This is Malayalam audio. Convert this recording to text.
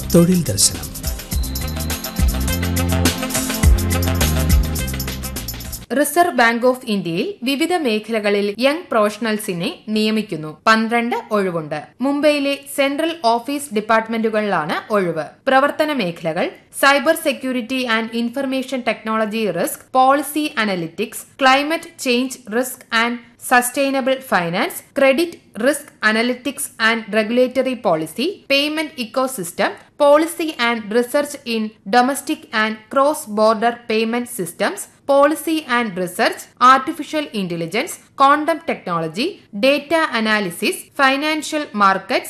തൊഴിൽ ദർശനം റിസർവ് ബാങ്ക് ഓഫ് ഇന്ത്യയിൽ വിവിധ മേഖലകളിൽ യങ് പ്രൊഫഷണൽസിനെ നിയമിക്കുന്നു പന്ത്രണ്ട് ഒഴിവുണ്ട് മുംബൈയിലെ സെൻട്രൽ ഓഫീസ് ഡിപ്പാർട്ട്മെന്റുകളിലാണ് ഒഴിവ് പ്രവർത്തന മേഖലകൾ cyber security and information technology risk policy analytics climate change risk and sustainable finance credit risk analytics and regulatory policy payment ecosystem policy and research in domestic and cross border payment systems policy and research artificial intelligence quantum technology data analysis financial markets